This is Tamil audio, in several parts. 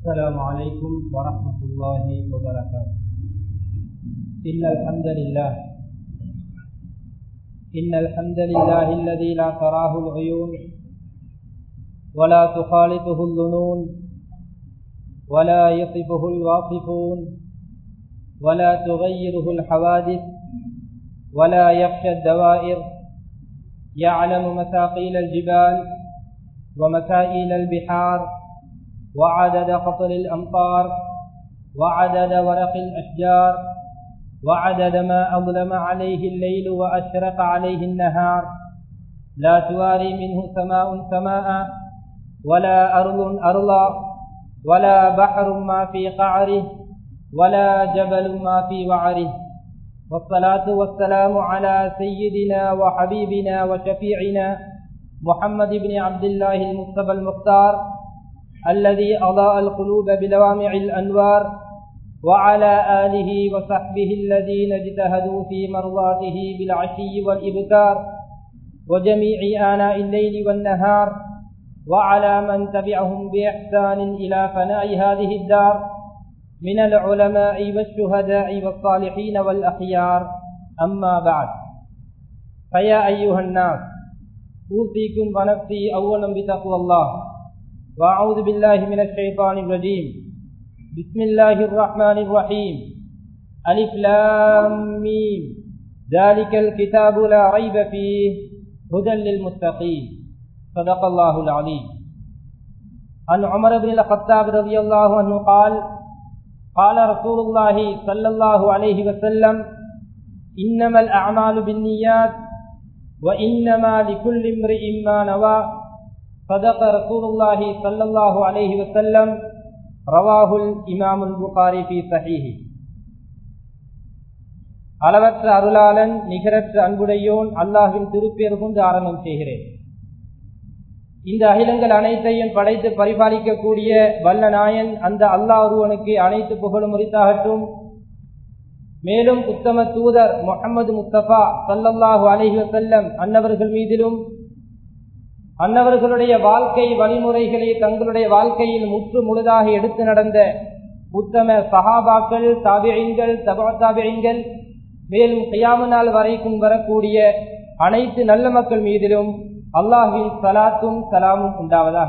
السلام عليكم ورحمة الله وبركاته إن الحمد لله إن الحمد لله الذي لا تراه العيون ولا تخالطه الظنون ولا يصفه الواصفون ولا تغيره الحوادث ولا يخشى الدوائر يعلم مثاقيل الجبال ومكائل البحار وعدد قطر الأمطار وعدد ورق الأشجار وعدد ما أظلم عليه الليل وأشرق عليه النهار لا تواري منه سماء سماء ولا أرض أرضا ولا بحر ما في قعره ولا جبل ما في وعره والصلاة والسلام على سيدنا وحبيبنا وشفيعنا محمد بن عبد الله المصطفى المختار الذي أضاء القلوب بلوامع الأنوار وعلى آله وصحبه الذين اجتهدوا في مرضاته بالعشي والإبكار وجميع آناء الليل والنهار وعلى من تبعهم بإحسان إلى فناء هذه الدار من العلماء والشهداء والصالحين والأخيار أما بعد فيا أيها الناس أوصيكم ونفسي أولا بتقوى الله وأعوذ بالله من الشيطان الرجيم بسم الله الرحمن الرحيم ألف لام ميم ذلك الكتاب لا ريب فيه هدى للمتقين صدق الله العليم عن عمر بن الخطاب رضي الله عنه قال قال رسول الله صلى الله عليه وسلم إنما الأعمال بالنيات وإنما لكل امرئ ما نوى صدق رسول الله صلى الله عليه وسلم رواه الإمام البخاري في صحيحه அளவற்ற அருளாளன் நிகரற்ற அன்புடையோன் அல்லாஹின் திருப்பேர் கொண்டு ஆரம்பம் செய்கிறேன் இந்த அகிலங்கள் அனைத்தையும் படைத்து பரிபாலிக்கக்கூடிய வல்ல நாயன் அந்த அல்லாஹ் ஒருவனுக்கு அனைத்து புகழும் முறித்தாகட்டும் மேலும் உத்தம தூதர் முகமது முஸ்தபா சல்லல்லாஹு அலஹி வசல்லம் அன்னவர்கள் மீதிலும் அன்னவர்களுடைய வாழ்க்கை வழிமுறைகளை தங்களுடைய வாழ்க்கையில் முற்று முழுதாக எடுத்து நடந்த உத்தம சஹாபாக்கள் தாபியங்கள் தபா தாபியங்கள் மேலும் கையாம நாள் வரைக்கும் வரக்கூடிய அனைத்து நல்ல மக்கள் மீதிலும் அல்லாஹின் சலாத்தும் சலாமும் உண்டாவதாக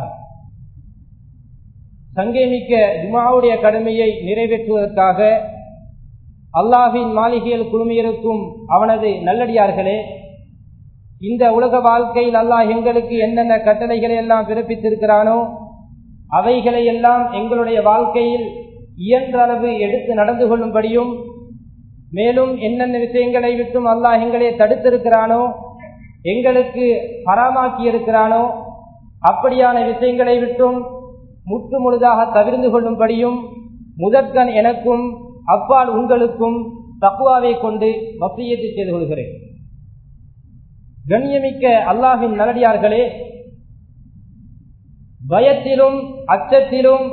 சங்கேமிக்க ஜுமாவுடைய கடமையை நிறைவேற்றுவதற்காக அல்லாஹின் மாளிகையில் குழுமியிருக்கும் அவனது நல்லடியார்களே இந்த உலக வாழ்க்கையில் அல்லாஹ் எங்களுக்கு என்னென்ன கட்டளைகளை எல்லாம் பிறப்பித்திருக்கிறானோ அவைகளை எல்லாம் எங்களுடைய வாழ்க்கையில் இயன்ற அளவு எடுத்து நடந்து கொள்ளும்படியும் மேலும் என்னென்ன விஷயங்களை விட்டும் அல்லாஹ் எங்களை தடுத்திருக்கிறானோ எங்களுக்கு ஹராமாக்கி இருக்கிறானோ அப்படியான விஷயங்களை விட்டும் முற்று முழுதாக தவிர்ந்து கொள்ளும்படியும் முதற்கண் எனக்கும் அப்பால் உங்களுக்கும் தக்குவாவை கொண்டு வசியத்தை செய்து கொள்கிறேன் கண்ணியமிக்க அல்லாஹின் நல்லடியார்களே பயத்திலும் அச்சத்திலும்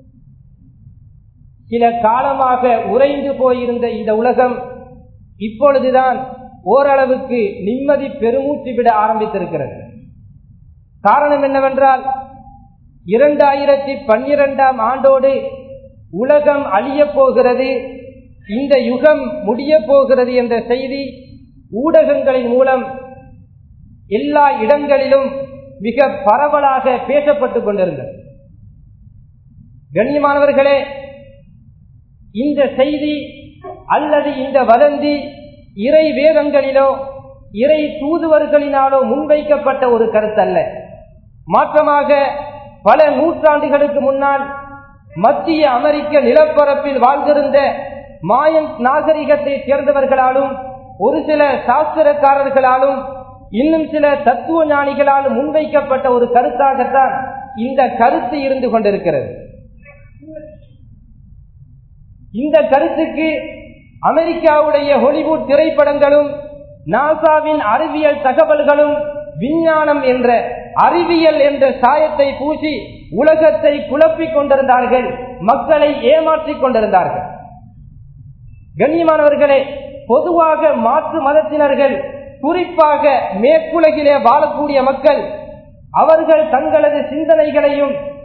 சில காலமாக உறைந்து போயிருந்த இந்த உலகம் இப்பொழுதுதான் ஓரளவுக்கு நிம்மதி பெருமூச்சு விட ஆரம்பித்திருக்கிறது காரணம் என்னவென்றால் இரண்டாயிரத்தி பன்னிரெண்டாம் ஆண்டோடு உலகம் அழியப் போகிறது இந்த யுகம் முடிய போகிறது என்ற செய்தி ஊடகங்களின் மூலம் எல்லா இடங்களிலும் மிக பரவலாக பேசப்பட்டுக் கொண்டிருந்தது கண்ணியமானவர்களே இந்த செய்தி அல்லது இந்த வதந்தி இறை வேதங்களிலோ இறை தூதுவர்களினாலோ முன்வைக்கப்பட்ட ஒரு கருத்தல்ல மாற்றமாக பல நூற்றாண்டுகளுக்கு முன்னால் மத்திய அமெரிக்க நிலப்பரப்பில் வாழ்ந்திருந்த மாயன் நாகரிகத்தை சேர்ந்தவர்களாலும் ஒரு சில சாஸ்திரக்காரர்களாலும் இன்னும் சில தத்துவ ஞானிகளால் முன்வைக்கப்பட்ட ஒரு கருத்தாகத்தான் இந்த கருத்து இருந்து கொண்டிருக்கிறது இந்த கருத்துக்கு அமெரிக்காவுடைய ஹாலிவுட் திரைப்படங்களும் நாசாவின் அறிவியல் தகவல்களும் விஞ்ஞானம் என்ற அறிவியல் என்ற சாயத்தை பூசி உலகத்தை குழப்பிக் கொண்டிருந்தார்கள் மக்களை ஏமாற்றிக் கொண்டிருந்தார்கள் கண்ணியமானவர்களே பொதுவாக மாற்று மதத்தினர்கள் குறிப்பாக மேற்குலகிலே வாழக்கூடிய மக்கள் அவர்கள் தங்களது சிந்தனைகளையும்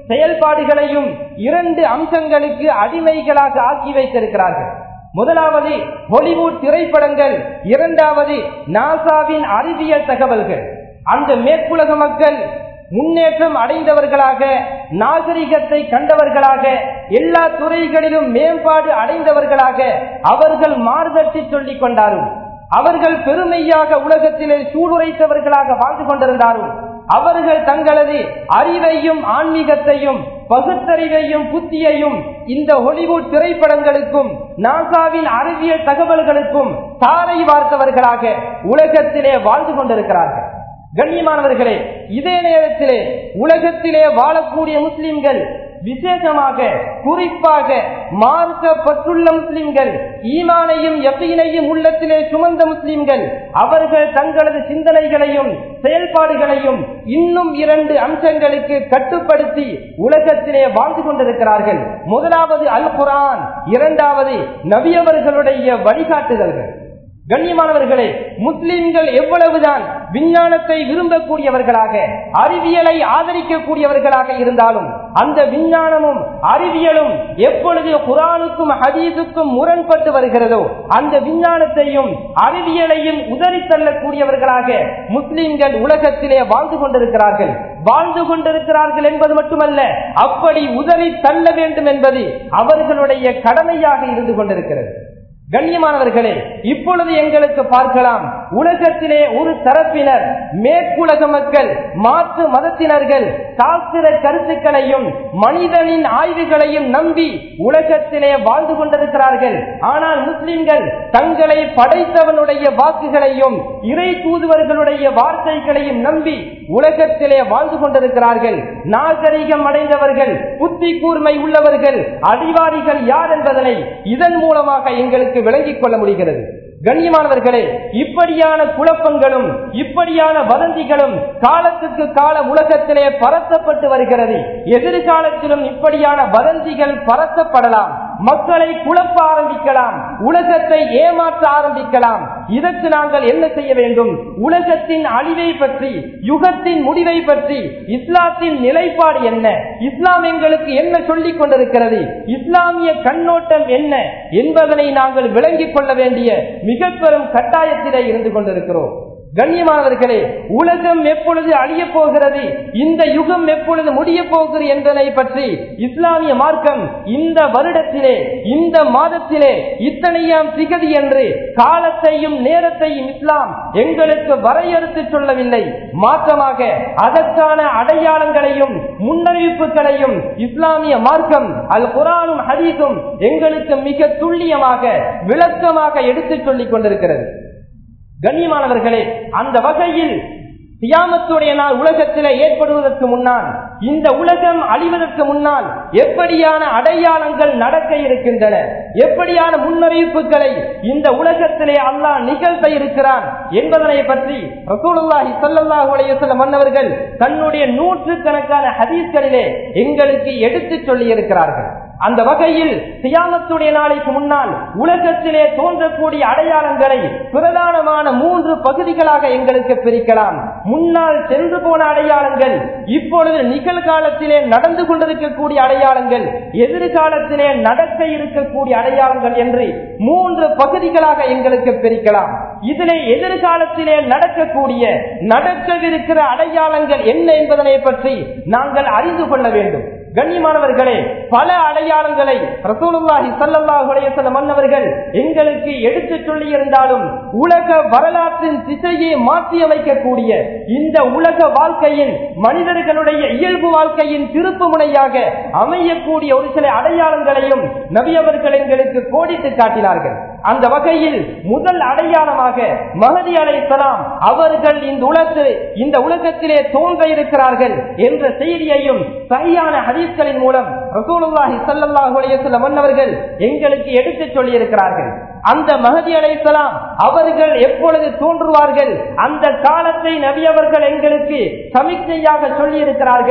செயல்பாடுகளையும் இரண்டு அம்சங்களுக்கு அடிமைகளாக ஆக்கி வைத்திருக்கிறார்கள் முதலாவது ஹாலிவுட் திரைப்படங்கள் இரண்டாவது நாசாவின் அறிவியல் தகவல்கள் அந்த மேற்குலக மக்கள் முன்னேற்றம் அடைந்தவர்களாக நாகரிகத்தை கண்டவர்களாக எல்லா துறைகளிலும் மேம்பாடு அடைந்தவர்களாக அவர்கள் மாறுதட்டி சொல்லிக் கொண்டார்கள் அவர்கள் பெருமையாக உலகத்திலே சூடுரைத்தவர்களாக வாழ்ந்து கொண்டிருந்தார்கள் அவர்கள் தங்களது அறிவையும் ஆன்மீகத்தையும் பகுத்தறிவையும் புத்தியையும் இந்த ஹாலிவுட் திரைப்படங்களுக்கும் நாசாவின் அறிவியல் தகவல்களுக்கும் தாரை வார்த்தவர்களாக உலகத்திலே வாழ்ந்து கொண்டிருக்கிறார்கள் கண்ணியமானவர்களே இதே நேரத்திலே உலகத்திலே வாழக்கூடிய முஸ்லிம்கள் விசேஷமாக குறிப்பாக மார்க்கப்பட்டுள்ள முஸ்லிம்கள் ஈமானையும் யக்கீனையும் உள்ளத்திலே சுமந்த முஸ்லிம்கள் அவர்கள் தங்களது சிந்தனைகளையும் செயல்பாடுகளையும் இன்னும் இரண்டு அம்சங்களுக்கு கட்டுப்படுத்தி உலகத்திலே வாழ்ந்து கொண்டிருக்கிறார்கள் முதலாவது அல் குரான் இரண்டாவது நபியவர்களுடைய வழிகாட்டுதல்கள் கண்ணியமானவர்களே முஸ்லிம்கள் எவ்வளவுதான் விஞ்ஞானத்தை விரும்பக்கூடியவர்களாக அறிவியலை ஆதரிக்கக்கூடியவர்களாக இருந்தாலும் அந்த விஞ்ஞானமும் அறிவியலும் எப்பொழுது குரானுக்கும் ஹதீஸுக்கும் முரண்பட்டு வருகிறதோ அந்த விஞ்ஞானத்தையும் அறிவியலையும் உதறி தள்ளக்கூடியவர்களாக முஸ்லிம்கள் உலகத்திலே வாழ்ந்து கொண்டிருக்கிறார்கள் வாழ்ந்து கொண்டிருக்கிறார்கள் என்பது மட்டுமல்ல அப்படி உதறி தள்ள வேண்டும் என்பது அவர்களுடைய கடமையாக இருந்து கொண்டிருக்கிறது கண்ணியமானவர்களே இப்பொழுது எங்களுக்கு பார்க்கலாம் உலகத்திலே ஒரு தரப்பினர் மேற்குலக மக்கள் மாற்று மதத்தினர்கள் சாஸ்திர கருத்துக்களையும் மனிதனின் ஆய்வுகளையும் நம்பி உலகத்திலே வாழ்ந்து கொண்டிருக்கிறார்கள் ஆனால் முஸ்லிம்கள் தங்களை படைத்தவனுடைய வாக்குகளையும் இறை தூதுவர்களுடைய வார்த்தைகளையும் நம்பி உலகத்திலே வாழ்ந்து கொண்டிருக்கிறார்கள் நாகரிகம் அடைந்தவர்கள் புத்தி கூர்மை உள்ளவர்கள் அதிகாரிகள் யார் என்பதனை இதன் மூலமாக எங்களுக்கு விளங்கிக் கொள்ள முடிகிறது கண்ணியமானவர்களே இப்படியான குழப்பங்களும் இப்படியான வதந்திகளும் காலத்துக்கு காலம் உலகத்திலே பரத்தப்பட்டு வருகிறது எதிர்காலத்திலும் இப்படியான வதந்திகள் பரத்தப்படலாம் மக்களை குழப்ப ஆரம்பிக்கலாம் உலகத்தை ஏமாற்ற ஆரம்பிக்கலாம் இதற்கு நாங்கள் என்ன செய்ய வேண்டும் உலகத்தின் அழிவை பற்றி யுகத்தின் முடிவை பற்றி இஸ்லாத்தின் நிலைப்பாடு என்ன இஸ்லாம் எங்களுக்கு என்ன சொல்லிக் கொண்டிருக்கிறது இஸ்லாமிய கண்ணோட்டம் என்ன என்பதனை நாங்கள் விளங்கிக் கொள்ள வேண்டிய மிக பெரும் கட்டாயத்திலே இருந்து கொண்டிருக்கிறோம் கண்ணியமானவர்களே உலகம் எப்பொழுது அழிய போகிறது இந்த யுகம் எப்பொழுது முடிய போகிறது என்பதை பற்றி இஸ்லாமிய மார்க்கம் இந்த வருடத்திலே இந்த மாதத்திலே இத்தனையாம் திகதி என்று காலத்தையும் நேரத்தையும் இஸ்லாம் எங்களுக்கு வரையறுத்து சொல்லவில்லை மாற்றமாக அதற்கான அடையாளங்களையும் முன்னறிவிப்புகளையும் இஸ்லாமிய மார்க்கம் அல் குரானும் ஹதீஸும் எங்களுக்கு மிக துல்லியமாக விளக்கமாக எடுத்துச் சொல்லிக் கொண்டிருக்கிறது கண்ணியமானவர்களே அந்த வகையில் தியாமத்துடைய நாள் உலகத்திலே ஏற்படுவதற்கு முன்னால் இந்த உலகம் அழிவதற்கு முன்னால் எப்படியான அடையாளங்கள் நடக்க இருக்கின்றன எப்படியான முன்னறிவிப்புகளை இந்த உலகத்திலே அல்லாஹ் நிகழ்த்த இருக்கிறான் என்பதனை பற்றி ரசூலுல்லாஹி ஸல்லல்லாஹு அலைஹி வஸல்லம் மன்னவர்கள் தன்னுடைய நூற்றுக்கணக்கான ஹதீஸ்களிலே எங்களுக்கு எடுத்துச் சொல்லி இருக்கிறார்கள் அந்த வகையில் சியாமத்துடைய நாளைக்கு முன்னால் உலகத்திலே தோன்றக்கூடிய அடையாளங்களை பிரதானமான மூன்று பகுதிகளாக எங்களுக்கு பிரிக்கலாம் முன்னால் சென்று போன அடையாளங்கள் இப்பொழுது நிகழ்காலத்திலே நடந்து கொண்டிருக்கக்கூடிய அடையாளங்கள் எதிர்காலத்திலே நடக்க இருக்கக்கூடிய அடையாளங்கள் என்று மூன்று பகுதிகளாக எங்களுக்கு பிரிக்கலாம் இதிலே எதிர்காலத்திலே நடக்கக்கூடிய நடக்கவிருக்கிற அடையாளங்கள் என்ன என்பதனை பற்றி நாங்கள் அறிந்து கொள்ள வேண்டும் கண்ணியமானவர்களே பல அடையாளங்களை ரசூலுல்லாஹி ஸல்லல்லாஹு அலைஹி வஸல்லம் மன்னவர்கள் எங்களுக்கு எடுத்து சொல்லி இருந்தாலும் உலக வரலாற்றின் திசையை மாற்றி அமைக்கக்கூடிய இந்த உலக வாழ்க்கையின் மனிதர்களுடைய இயல்பு வாழ்க்கையின் திருப்பு முனையாக அமையக்கூடிய ஒரு சில அடையாளங்களையும் நபி அவர்கள் எங்களுக்கு கோடிட்டு காட்டினார்கள் அந்த வகையில் முதல் அடையாளமாக மகதி அலைத்தலாம் அவர்கள் இந்த உலகத்தில் இந்த உலகத்திலே தோன்ற இருக்கிறார்கள் என்ற செய்தியையும் சரியான ஹதீஸ்களின் மூலம் ரசூலுல்லாஹி ஸல்லல்லாஹு அலைஹி வஸல்லம் மன்னவர்கள் எங்களுக்கு எடுத்துச் சொல்லி இருக்கிறார்கள் அந்த மகதி அலைசலாம் அவர்கள் எப்பொழுது தோன்றுவார்கள் அந்த காலத்தை நபி அவர்கள் எங்களுக்கு சமிக்ஞையாக சொல்லி இருக்கிறார்கள்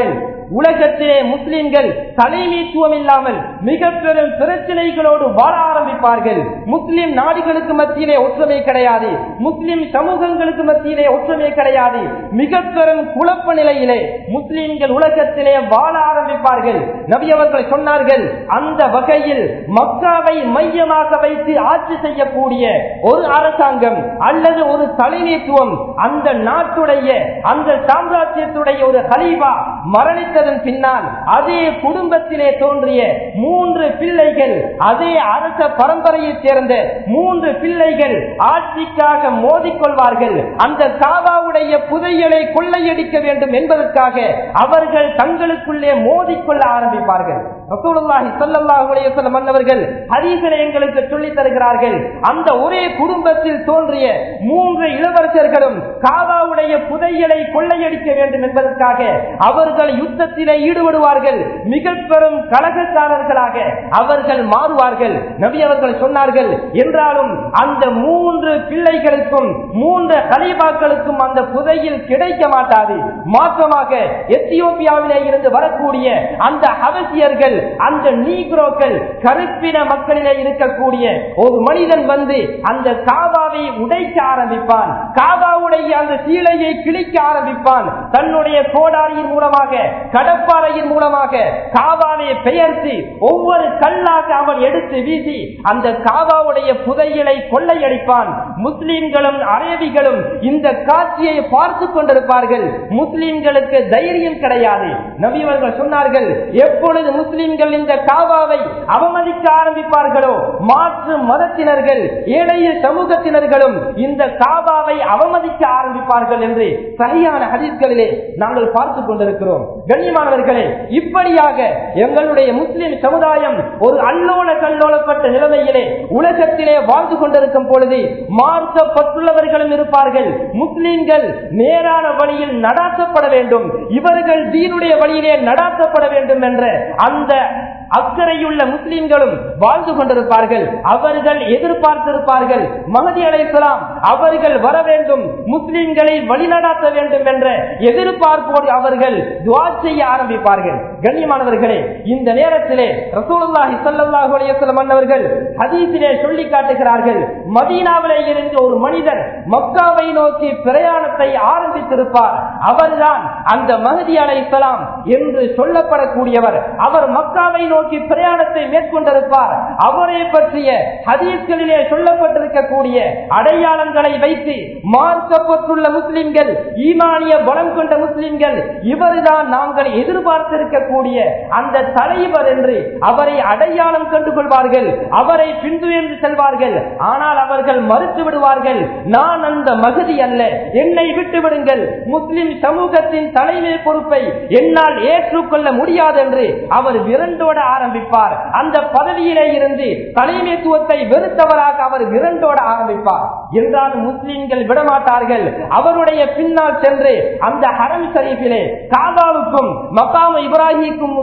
உலகத்திலே முஸ்லிம்கள் தலைமைத்துவம் இல்லாமல் மிக பெரும் பிரச்சனைகளோடு வாழ ஆரம்பிப்பார்கள் முஸ்லிம் நாடுகளுக்கு மத்தியிலே ஒற்றுமை கிடையாது முஸ்லிம் சமூகங்களுக்கு மத்தியிலே ஒற்றுமை கிடையாது மிக பெரும் குழப்ப நிலையிலே முஸ்லிம்கள் உலகத்திலே வாழ ஆரம்பிப்பார்கள் நபி அவர்கள் சொன்னார்கள் அந்த வகையில் மக்காவை மையமாக வைத்து ஆட்சி செய்யக்கூடிய ஒரு அரசாங்கம் அல்லது ஒரு தலைமைத்துவம் அந்த நாட்டுடைய அந்த சாம்ராஜ்யத்துடைய ஒரு ஹலீபா மரணித்ததன் பின்னால் அதே குடும்பத்திலே தோன்றிய மூன்று பிள்ளைகள் அதே அரச பரம்பரையைச் சேர்ந்த மூன்று பிள்ளைகள் ஆட்சிக்காக மோதிக்கொள்வார்கள் அந்த காபாவுடைய புதையலை கொள்ளையடிக்க வேண்டும் என்பதற்காக அவர்கள் தங்களுக்குள்ளே மோதிக்கொள்ள ஆரம்பிப்பார்கள் ரசூலுல்லாஹி ஸல்லல்லாஹு அலைஹி வஸல்லம் மன்னவர்கள் ஹதீஸிலே எங்களுக்கு சொல்லித் தருகிறார்கள் அந்த ஒரே குடும்பத்தில் தோன்றிய மூன்று இளவரசர்களும் காபாவுடைய புதையலை கொள்ளையடிக்க வேண்டும் என்பதற்காக அவர்கள் யுத்தத்திலே ஈடுபடுவார்கள் மிக பெரும் கலகக்காரர்களாக அவர்கள் மாறுவார்கள் நபி அவர்கள் சொன்னார்கள் என்றாலும் அந்த மூன்று பிள்ளைகளுக்கும் மூன்று கலைபாக்களுக்கும் அந்த புதையில் கிடைக்க மாட்டாது மாற்றமாக எத்தியோப்பியாவிலே இருந்து வரக்கூடிய அந்த அவசியர்கள் அந்த நீக்ரோக்கள் கருப்பின மக்களிலே இருக்கக்கூடிய ஒரு மனிதன் வந்து அந்த காபாவை உடைக்க ஆரம்பிப்பான் காபாவுடைய அந்த சீலையை கிழிக்க ஆரம்பிப்பான் தன்னுடைய கோடாரியின் மூலமாக கடப்பாறையின் மூலமாக காபாவை பெயர்த்து ஒவ்வொரு கல்லாக அவன் எடுத்து வீசி அந்த காபாவுடைய புதையலை கொள்ளையடிப்பான் முஸ்லிம்களும் அரேபிகளும் இந்த காட்சியை பார்த்து கொண்டிருப்பார்கள் முஸ்லிம்களுக்கு தைரியம் கிடையாது நபியவர்கள் சொன்னார்கள் எப்பொழுது முஸ்லிம்கள் இந்த காபாவை அவமதிக்க ஆரம்பிப்பார்களோ மாற்று மதத்தினர்கள் ஏழைய சமூகத்தினர்களும் இந்த காபாவை அவமதிக்க ஆரம்பிப்பார்கள் என்று சரியான ஹதீஸ்களிலே நாங்கள் பார்த்து கொண்டிருக்கிறோம் கண்ணியமானவர்களே இப்படியாக எங்களுடைய முஸ்லிம் சமுதாயம் ஒரு அல்லோல கல்லோலப்பட்ட நிலைமையிலே உலகத்திலே வாழ்ந்து கொண்டிருக்கும் பொழுது மார்க்கப்பட்டுள்ளவர்களும் இருப்பார்கள் முஸ்லிம்கள் நேரான வழியில் நடாத்தப்பட வேண்டும் இவர்கள் தீனுடைய வழியிலே நடாத்தப்பட வேண்டும் என்ற அந்த அக்கறையுள்ள முஸ்லிம்களும் வாழ்ந்து கொண்டிருப்பார்கள் அவர்கள் எதிர்பார்த்திருப்பார்கள் மகதி அழைக்கலாம் அவர்கள் வர வேண்டும் முஸ்லிம்களை வழிநடாத்த வேண்டும் என்ற எதிர்பார்ப்போடு அவர்கள் துவா செய்ய ஆரம்பிப்பார்கள் கண்ணியமானவர்களே இந்த நேரத்திலே ரசூலுல்லாஹி ஸல்லல்லாஹு அலைஹி வஸல்லம் அன்னவர்கள் ஹதீஸிலே சொல்லி காட்டுகிறார்கள் மதீனாவிலே இருந்து ஒரு மனிதர் மக்காவை நோக்கி பிரயாணத்தை ஆரம்பித்திருப்பார் அவர்தான் அந்த மஹதி அலைஹிஸ்ஸலாம் என்று சொல்லப்படக்கூடியவர் அவர் மக்காவை நோக்கி பிரயாணத்தை மேற்கொண்டிருப்பார் அவரை பற்றிய ஹதீஸ்களிலே சொல்லப்பட்டிருக்கக்கூடிய அடையாளங்களை வைத்து மார்க்கப்பட்டுள்ள முஸ்லிம்கள் ஈமானிய பலம் கொண்ட முஸ்லிம்கள் இவர்தான் நாங்கள் எதிர்பார்த்திருக்கக்கூடிய அந்த தலைவர் என்று அவரை அடையாளம் கண்டு கொள்வார்கள் அவரை பின்துயர்ந்து செல்வார்கள் ஆனால் அவர்கள் மறுத்து விடுவார்கள் நான் அந்த மகதி அல்ல என்னை விட்டு விடுங்கள் முஸ்லிம் சமூகத்தின் தலைமை பொறுப்பை என்னால் ஏற்றுக்கொள்ள முடியாது என்று அவர் விரண்டோட ஆரம்பிப்பார் அந்த பதவியிலே இருந்து தலைமைத்துவத்தை வெறுத்தவராக அவர் விரண்டோட ஆரம்பிப்பார் என்றாலும் முஸ்லிம்கள் விடமாட்டார்கள் அவருடைய பின்னால் சென்று அந்த ஹரம் ஷரீஃபிலே காபாவுக்கும் மக்காம இப்ராஹிக்கும்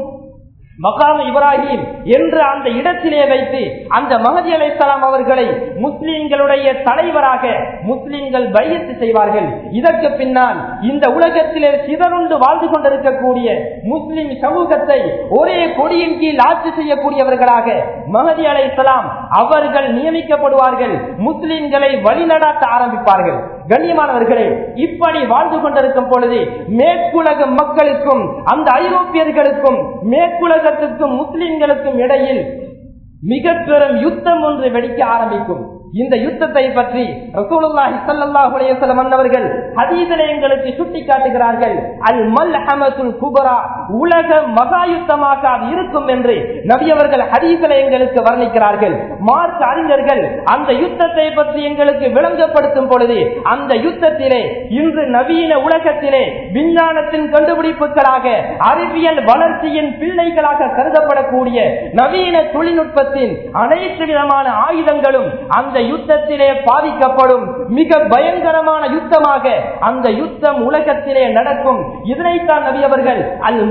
மகாம் இப்ராஹிம் என்று அந்த இடத்திலே வைத்து அந்த மகதி அலைசலாம் அவர்களை முஸ்லிம்களுடைய தலைவராக முஸ்லிம்கள் பையத்து செய்வார்கள் இதற்கு பின்னால் இந்த உலகத்திலே சிதறுண்டு வாழ்ந்து கொண்டிருக்கக்கூடிய முஸ்லிம் சமூகத்தை ஒரே கொடியின் கீழ் ஆட்சி செய்யக்கூடியவர்களாக மகதி அலைசலாம் அவர்கள் நியமிக்கப்படுவார்கள் முஸ்லிம்களை வழிநடாத்த ஆரம்பிப்பார்கள் கண்ணியமானவர்களே இப்படி வாழ்ந்து கொண்டிருக்கும் பொழுது மேற்குலக மக்களுக்கும் அந்த ஐரோப்பியர்களுக்கும் மேற்குலகத்துக்கும் முஸ்லிம்களுக்கும் இடையில் மிக பெரும் யுத்தம் ஒன்று வெடிக்க ஆரம்பிக்கும் இந்த யுத்தத்தை பற்றி ரசூலுல்லாஹி ஸல்லல்லாஹு அலைஹி வஸல்லம் அன்னவர்கள் ஹதீஸிலே எங்களுக்கு சுட்டி காட்டுகிறார்கள் அல் மல்ஹமத்துல் குபரா உலக மகா யுத்தமாக அது இருக்கும் என்று நபி அவர்கள் ஹதீஸிலே எங்களுக்கு வர்ணிக்கிறார்கள் மார்க் அறிஞர்கள் அந்த யுத்தத்தை பற்றி எங்களுக்கு விளங்கப்படுத்தும் பொழுது அந்த யுத்தத்திலே இன்று நவீன உலகத்திலே விஞ்ஞானத்தின் கண்டுபிடிப்புகளாக அறிவியல் வளர்ச்சியின் பிள்ளைகளாக கருதப்படக்கூடிய நவீன தொழில்நுட்பத்தின் அனைத்து விதமான ஆயுதங்களும் அந்த யுத்தத்திலே பாதிக்கப்படும் மிக பயங்கரமான யுத்தமாக அந்த யுத்தம் உலகத்திலே நடக்கும் இதனைத்தான் நபி அவர்கள் அல்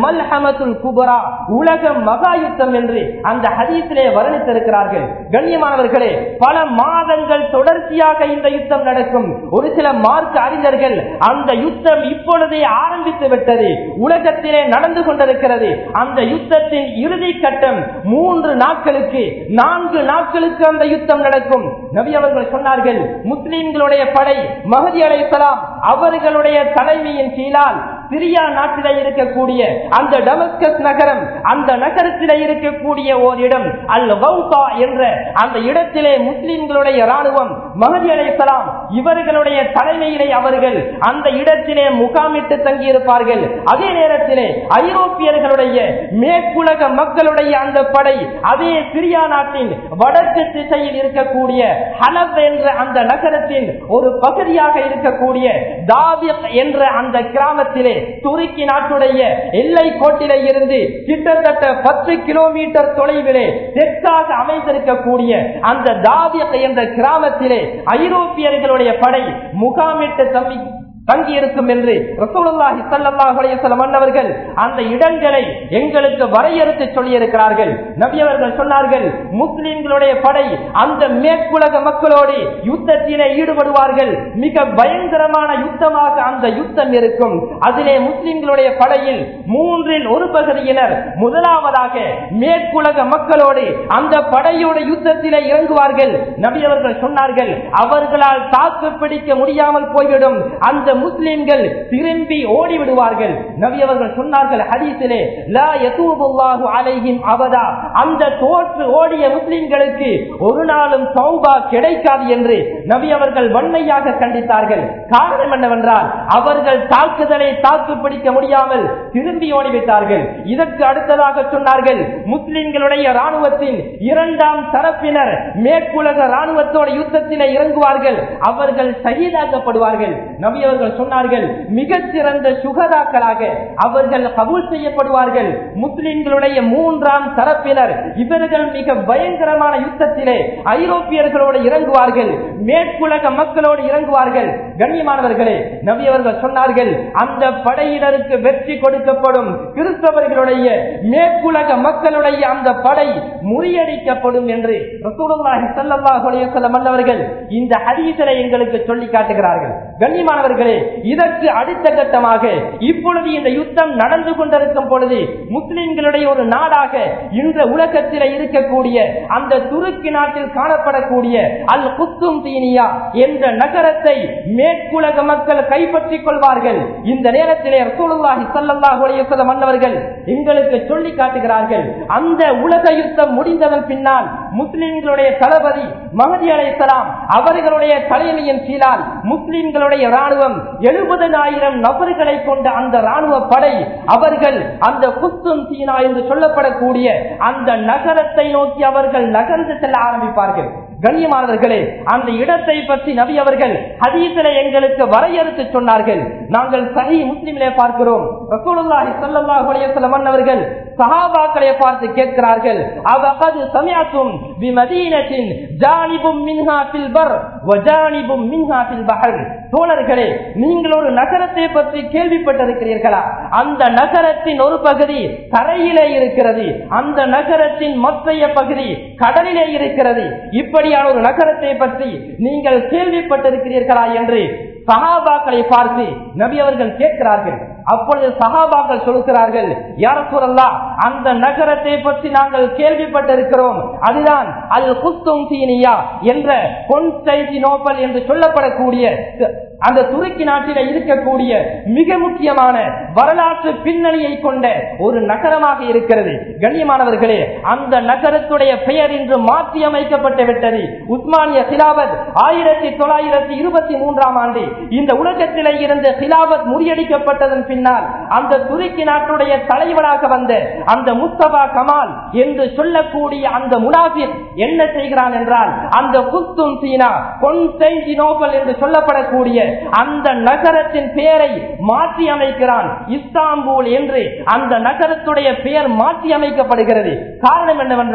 மல்ஹமத்துல் குபரா உலக மகா யுத்தம் என்று அந்த ஹதீஸிலே வர்ணித்திருக்கிறார்கள் கண்ணியமானவர்களே பல மாதங்கள் தொடர்ச்சியாக இந்த யுத்தம் நடக்கும் ஒரு சில மார்க் அறிஞர்கள் அந்த யுத்தம் இப்பொழுதே ஆரம்பித்து விட்டது உலகத்திலே நடந்து கொண்டிருக்கிறது அந்த யுத்தத்தின் இறுதி கட்டம் மூன்று நாட்களுக்கு நான்கு நாட்களுக்கு அந்த யுத்தம் நடக்கும் நபி அவர்கள் சொன்னார்கள் முஸ்லிம்களுடைய படை மகதி அலைசலாம் அவர்களுடைய தலைமையின் கீழால் சிரியா நாட்டிலே இருக்கக்கூடிய அந்த டமஸ்கஸ் நகரம் அந்த நகரத்திலே இருக்கக்கூடிய ஓர் இடம் அல் வௌபா என்ற அந்த இடத்திலே முஸ்லிம்களுடைய ராணுவம் மகதி அலைசலாம் இவர்களுடைய தலைமையிலே அவர்கள் அந்த இடத்திலே முகாமிட்டு தங்கியிருப்பார்கள் அதே நேரத்திலே ஐரோப்பியர்களுடைய மேற்குலக மக்களுடைய அந்த படை அதே சிரியா நாட்டின் வடக்கு திசையில் இருக்கக்கூடிய ஹலப் என்ற அந்த நகரத்தின் ஒரு பகுதியாக இருக்கக்கூடிய தாவிக் என்ற அந்த கிராமத்திலே துருக்கி நாட்டுடைய எல்லை கோட்டிலே இருந்து கிட்டத்தட்ட பத்து கிலோமீட்டர் தொலைவிலே தெற்காக அமைந்திருக்கக்கூடிய அந்த தாவிக் என்ற கிராமத்திலே ஐரோப்பியர்களுடைய படை முகாமிட்டு தம்பி தங்கி இருக்கும் என்று ரசூலுல்லாஹி ஸல்லல்லாஹு அலைஹி வஸல்லம் அன்னவர்கள் அந்த இடங்களை எங்களுக்கு வரையறுத்து சொல்லி இருக்கிறார்கள் நபி அவர்கள் சொன்னார்கள் முஸ்லிம்களுடைய படை அந்த மேற்குலக மக்களோடு யுத்தத்திலே ஈடுபடுவார்கள் மிக பயங்கரமான யுத்தமாக அந்த யுத்தம் இருக்கும் அதிலே முஸ்லிம்களுடைய படையில் மூன்றில் ஒரு பகுதியினர் முதலாவதாக மேற்குலக மக்களோடு அந்த படையோட யுத்தத்திலே இறங்குவார்கள் நபி அவர்கள் சொன்னார்கள் அவர்களால் தாக்கு பிடிக்க முடியாமல் போய்விடும் அந்த முஸ்லிம்கள் திரும்பி ஓடி விடுவார்கள் நபி அவர்கள் சொன்னார்கள் ஹதீஸிலே லா யதூபுல்லாஹு அலைஹிம் அபதா அந்த தோற்று ஓடிய முஸ்லிம்களுக்கு ஒரு நாளும் சௌபா கிடைக்காது என்று நபி அவர்கள் வன்மையாக கண்டித்தார்கள் காரணம் என்னவென்றால் அவர்கள் தாக்குதலை தாக்கு பிடிக்க முடியாமல் திரும்பி ஓடிவிட்டார்கள் இதற்கு அடுத்ததாக சொன்னார்கள் முஸ்லிம்களுடைய ராணுவத்தின் இரண்டாம் தரப்பினர் மேற்குலக ராணுவத்தோட யுத்தத்திலே இறங்குவார்கள் அவர்கள் சகிதாக்கப்படுவார்கள் நபி அவர்கள் சொன்னார்கள் மிகச்சிறந்த சுகதாக்களாக அவர்கள் கபூல் செய்யப்படுவார்கள் முஸ்லிம்களுடைய மூன்றாம் தரப்பினர் இவர்கள் மிக பயங்கரமான யுத்தத்திலே ஐரோப்பியர்களோடு இறங்குவார்கள் மேற்குலக மக்களோடு இறங்குவார்கள் கண்ணியமானவர்களே நபி அவர்கள் சொன்னார்கள் அந்த படையினருக்கு வெற்றி கொடுக்கப்படும் கிறிஸ்தவர்களுடைய மேற்குலக மக்களுடைய அந்த படை முறியடிக்கப்படும் என்று ரசூலுல்லாஹி ஸல்லல்லாஹு அலைஹி வஸல்லம் அவர்கள் இந்த ஹதீஸிலே எங்களுக்கு சொல்லி காட்டுகிறார்கள் கண்ணியமானவர்களே இதற்கு அடுத்த கட்டமாக இப்பொழுது இந்த யுத்தம் நடந்து கொண்டிருக்கும் பொழுது முஸ்லிம்களுடைய ஒரு நாடாக இந்த உலகத்தில் இருக்கக்கூடிய அந்த துருக்கி நாட்டில் காணப்படக்கூடிய அல் குத்தும் தீனியா என்ற நகரத்தை மேற்குலக மக்கள் கைப்பற்றிக் கொள்வார்கள் இந்த நேரத்திலே ரசூலுல்லாஹி ஸல்லல்லாஹு அலைஹி வஸல்லம் மன்னவர்கள் எங்களுக்கு சொல்லி காட்டுகிறார்கள் அந்த உலக யுத்தம் முடிந்ததன் பின்னால் முஸ்லிம்களுடைய தளபதி மகதி அலைஹிஸ்ஸலாம் அவர்களுடைய தலைமையின் கீழால் முஸ்லிம்களுடைய ராணுவம் எழுபதனாயிரம் நபர்களை கொண்ட அந்த ராணுவ படை அவர்கள் அந்த குஸ்தும் சீனா என்று சொல்லப்படக்கூடிய அந்த நகரத்தை நோக்கி அவர்கள் நகர்ந்து செல்ல ஆரம்பிப்பார்கள் கண்ணியமானவர்களே அந்த இடத்தை பற்றி நபி அவர்கள் ஹதீசில எங்களுக்கு வரையறுத்து சொன்னார்கள் நாங்கள் சஹி முஸ்லிமிலே பார்க்கிறோம் ரசூலுல்லாஹி ஸல்லல்லாஹு அலைஹி வஸல்லம் அவர்கள் சஹாபாக்களை பார்த்து கேட்கிறார்கள் அவகது சமிஅத்தும் பிமதீனத்தின் ஜானிபும் மின்ஹா ஃபில் பர் வ ஜானிபும் மின்ஹா ஃபில் பஹர் தோழர்களே நீங்கள் ஒரு நகரத்தை பற்றி கேள்விப்பட்டிருக்கிறீர்களா அந்த நகரத்தின் ஒரு பகுதி தரையிலே இருக்கிறது அந்த நகரத்தின் மற்றைய பகுதி கடலிலே இருக்கிறது இப்படியான ஒரு நகரத்தை பற்றி நீங்கள் கேள்விப்பட்டிருக்கிறீர்களா என்று சகாபாக்களை பார்த்து நபி அவர்கள் கேட்கிறார்கள் அப்பொழுது சகாபாக்கள் சொல்கிறார்கள் யார சொல்லா அந்த நகரத்தை பற்றி நாங்கள் கேள்விப்பட்டிருக்கிறோம் அதுதான் அல் குத்தும் தீனியா என்ற கொன்ஸ்டைன்டினோபல் என்று சொல்லப்படக்கூடிய அந்த துருக்கி நாட்டில இருக்கக்கூடிய மிக முக்கியமான வரலாற்று பின்னணியை கொண்ட ஒரு நகரமாக இருக்கிறது கண்ணியமானவர்களே அந்த நகரத்துடைய பெயர் இன்று மாற்றி அமைக்கப்பட்டு விட்டது உஸ்மானிய சிலாவத் ஆயிரத்தி தொள்ளாயிரத்தி இருபத்தி மூன்றாம் ஆண்டு இந்த உலகத்திலே இருந்த சிலாவத் முறியடிக்கப்பட்டதன் பின்னால் அந்த துருக்கி நாட்டுடைய தலைவராக வந்த அந்த முஸ்தபா கமால் என்று சொல்லக்கூடிய அந்த முனாஃபிக் என்ன செய்கிறான் என்றால் அந்த குத்தும் சீனா கொன்ஸ்டைன்டினோபல் என்று சொல்லப்படக்கூடிய அந்த நகரத்தின் பெயரை மாற்றி அமைக்கிறான் இஸ்தாம்பூல் என்று அந்த நகரத்துடைய பெயர் மாற்றி அமைக்கப்படுகிறது காரணம் என்னவென்றால்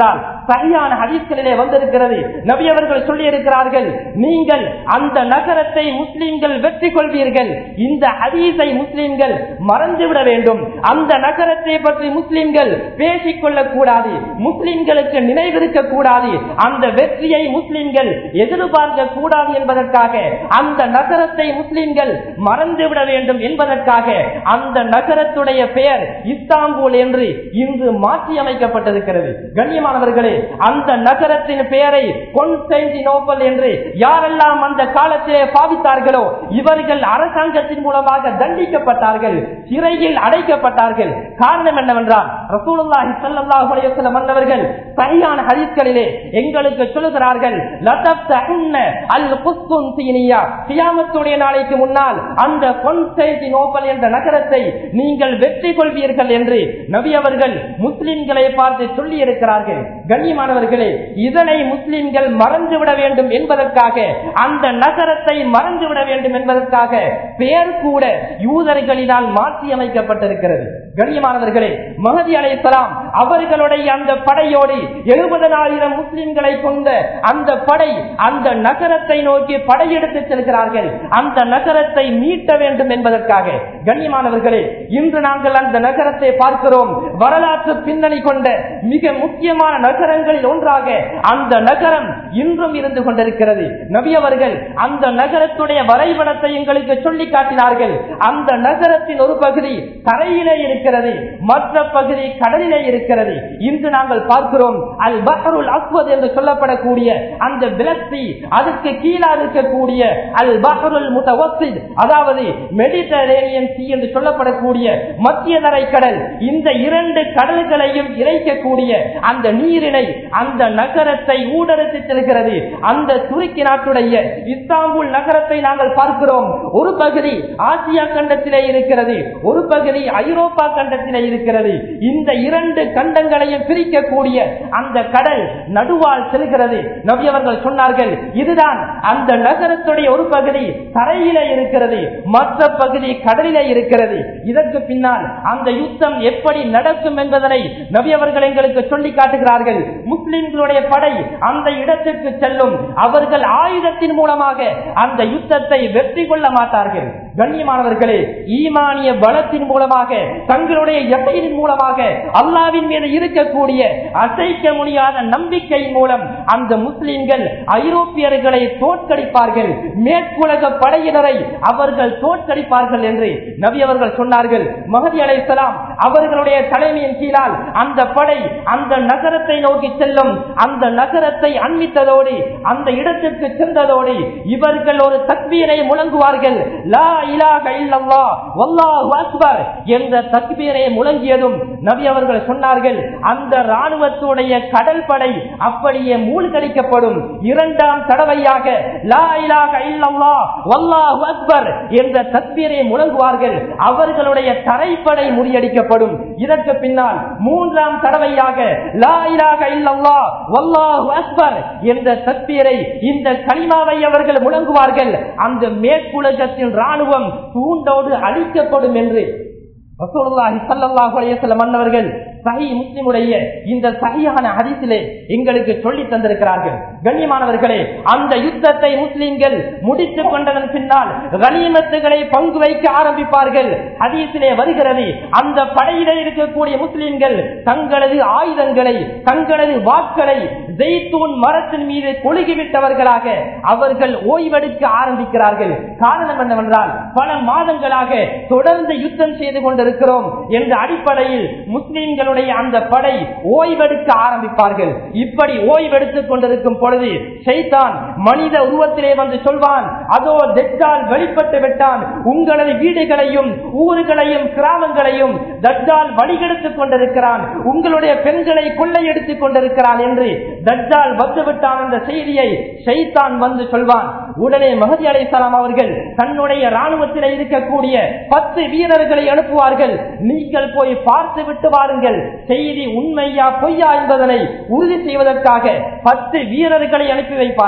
சரியான ஹதீஸ்களிலே வந்திருக்கிறது நபி அவர்கள் சொல்லி இருக்கிறார்கள் நீங்கள் அந்த நகரத்தை முஸ்லிம்கள் வெற்றி கொள்வீர்கள் இந்த ஹதீஸை முஸ்லிம்கள் மறந்துவிட வேண்டும் அந்த நகரத்தை பற்றி முஸ்லிம்கள் பேசிக் கொள்ளக் கூடாது முஸ்லிம்களுக்கு நினைவிருக்க கூடாது அந்த வெற்றியை முஸ்லிம்கள் எதிர்பார்க்க கூடாது என்பதற்காக அந்த நகரத்தை முஸ்லிம்கள் மறந்துவிட வேண்டும் என்பதற்காக அந்த நகரத்துடைய பெயர் இஸ்தாம்பூல் என்று இன்று மாற்றி அமைக்கப்பட்டிருக்கிறது கண்ணியமானவர்களே அந்த நகரத்தின் பெயரை கொன்ஸ்டன்டினோபல் என்று யாரெல்லாம் அந்த காலத்திலே பாவித்தார்களோ இவர்கள் அரசாங்கத்தின் மூலமாக தண்டிக்கப்பட்டார்கள் சிறையில் அடைக்கப்பட்டார்கள் காரணம் என்னவென்றால் ரசூலுல்லாஹி ஸல்லல்லாஹு அலைஹி வஸல்லம் வந்தவர்கள் சரியான ஹதீஸ்களிலே எங்களுக்கு சொல்லுகிறார்கள் லதப்தஹுன்ன அல் குஸ்துன்தீனியா கியாமத்துடைய நாளைக்கு முன்னால் அந்த கொன்ஸ்டன்டினோபல் என்ற நகரத்தை நீங்கள் வெற்றி கொள்வீர்கள் என்று நபி அவர்கள் முஸ்லிம்களை பார்த்து சொல்லி இருக்கிறார்கள் கண்ணியமானவர்களே இதனை முஸ்லிம்கள் மறந்துவிட வேண்டும் என்பதற்காக அந்த நகரத்தை மறந்துவிட வேண்டும் என்பதற்காக பெயர் கூட யூதர்களினால் மாற்றி அமைக்கப்பட்டிருக்கிறது கண்ணியமானவர்களே மகதி அலைசலாம் அவர்களுடைய அந்த படையோடு எழுபதனாயிரம் முஸ்லிம்களை கொண்ட அந்த படை அந்த நகரத்தை நோக்கி படையெடுத்து செல்கிறார்கள் அந்த நகரத்தை மீட்ட வேண்டும் என்பதற்காக கண்ணியமானவர்களே இன்று நாங்கள் அந்த நகரத்தை பார்க்கிறோம் வரலாற்று பின்னணி கொண்ட மிக முக்கியமான நகரங்களில் ஒன்றாக அந்த நகரம் இன்றும் இருந்து கொண்டிருக்கிறது நபி அவர்கள் அந்த நகரத்துடைய வரைபடத்தை எங்களுக்கு சொல்லி காட்டினார்கள் அந்த நகரத்தின் ஒரு பகுதி தரையிலே இருக்கிறது மற்ற பகுதி கடலிலே இருக்கிறது இன்று நாங்கள் பார்க்கிறோம் அல் பஹருல் அஸ்வத் என்று சொல்லப்படக்கூடிய அந்த விலத்தி அதுக்கு கீழே இருக்கக்கூடிய அல் பஹருல் முத்தவசித் அதாவது மெடிட்டரேனியன் சி என்று சொல்லப்படக்கூடிய மத்திய தரை கடல் இந்த இரண்டு கடல்களையும் இறைக்கக்கூடிய அந்த நீரினை அந்த நகரத்தை ஊடறுத்து செல்கிறது அந்த துருக்கி நாட்டுடைய இஸ்தாம்புல் நகரத்தை நாங்கள் பார்க்கிறோம் ஒரு பகுதி ஆசியா கண்டத்திலே இருக்கிறது ஒரு பகுதி ஐரோப்பா கண்டத்திலே இருக்கிறது இந்த இரண்டு கண்டங்களையும் பிரிக்கக்கூடிய அந்த கடல் நடுவால் செல்கிறது நபி அவர்கள் சொன்னார்கள் இதுதான் அந்த நகரத்துடைய ஒரு பகுதி தரையிலே இருக்கிறது மற்ற பகுதி கடலிலே இருக்கிறது இதற்கு பின்னால் அந்த யுத்தம் எப்படி நடக்கும் என்பதனை நபி அவர்கள் எங்களுக்கு சொல்லி காட்டுகிறார்கள் முஸ்லிம்களுடைய படை அந்த இடத்திற்கு செல்லும் அவர்கள் ஆயுதத்தின் மூலமாக அந்த யுத்தத்தை வெற்றி கொள்ள மாட்டார்கள் கண்ணியமானவர்களே ஈமானிய பலத்தின் மூலமாக தங்களுடைய எத்தையின் மூலமாக அல்லாவின் மீது இருக்கக்கூடிய அசைக்க முடியாத நம்பிக்கையின் மூலம் அந்த முஸ்லிம்கள் ஐரோப்பியர்களை தோற்கடிப்பார்கள் மேற்குலக படையினரை அவர்கள் தோற்கடிப்பார்கள் என்று நபி அவர்கள் சொன்னார்கள் மகதி அலைசலாம் அவர்களுடைய தலைமையின் கீழால் அந்த படை அந்த நகரத்தை நோக்கி செல்லும் அந்த நகரத்தை அண்மித்ததோடு அந்த இடத்திற்கு சென்றதோடு இவர்கள் ஒரு தக்பீரை முழங்குவார்கள் லா இலாஹ இல்லல்லாஹ் வல்லாஹு அக்பர் என்ற தக்பீரை முழங்கியதும் நபி அவர்கள் சொன்னார்கள் அந்த ராணுவத்துடைய கடல் படை அப்படியே மூழ்கடிக்கப்படும் இரண்டாம் தடவையாக லா இலாஹ இல்லல்லாஹ் வல்லாஹு அக்பர் என்ற தக்பீரை முழங்குவார்கள் அவர்களுடைய தரைப்படை முறியடிக்கப்படும் இதற்கு பின்னால் மூன்றாம் தடவையாக லா இலாஹ இல்லல்லாஹ் வல்லாஹு அக்பர் என்ற தக்பீரை இந்த கனிமாவை அவர்கள் முழங்குவார்கள் அந்த மேற்குலகத்தின் ராணுவம் தூண்டோடு அழிக்கப்படும் என்று ரசூலுல்லாஹி ஸல்லல்லாஹு அலைஹி வஸல்லம் அன்னவர்கள் சஹி முஸ்லிமுடைய இந்த சஹியான ஹதீஸிலே எங்களுக்கு சொல்லி தந்திருக்கிறார்கள் கண்ணியமானவர்களே அந்த யுத்தத்தை முஸ்லிம்கள் முடித்துக் கொண்டதன் பின்னால் கனிமத்துகளை பங்கு வைக்க ஆரம்பிப்பார்கள் ஹதீஸிலே வருகிறது அந்த படையிலே இருக்கக்கூடிய முஸ்லிம்கள் தங்களது ஆயுதங்களை தங்களது வாட்களை ஜெய்தூன் மரத்தின் மீது கொழுகிவிட்டவர்களாக அவர்கள் ஓய்வெடுக்க ஆரம்பிக்கிறார்கள் காரணம் என்னவென்றால் பல மாதங்களாக தொடர்ந்து யுத்தம் செய்து கொண்டிருக்கிறோம் என்ற அடிப்படையில் முஸ்லிம்களுடைய அந்த படை ஓய்வெடுக்க ஆரம்பிப்பார்கள் இப்படி ஓய்வெடுத்துக் கொண்டிருக்கும் பொழுது செய்தான் மனித உருவத்திலே வந்து சொல்வான் அதோ தெற்கால் வெளிப்பட்டு விட்டான் உங்களது வீடுகளையும் ஊர்களையும் கிராமங்களையும் தஜ்ஜால் வழிகெடுத்துக் கொண்டிருக்கிறான் உங்களுடைய பெண்களை கொள்ளையெடுத்துக் கொண்டிருக்கிறான் என்று தஜ்ஜால் வந்துவிட்டான் என்ற செய்தியை ஷைத்தான் வந்து சொல்வான் உடனே மகதி அலைசலாம் அவர்கள் தன்னுடைய ராணுவத்தில் இருக்கக்கூடிய பத்து வீரர்களை அனுப்புவார்கள் நீங்கள் போய் பார்த்து விட்டு வாருங்கள் செய்தி உண்மையா பொய்யா என்பதனை உறுதி செய்வதற்காக பத்து வீரர்களை அனுப்பி வைப்பார்கள்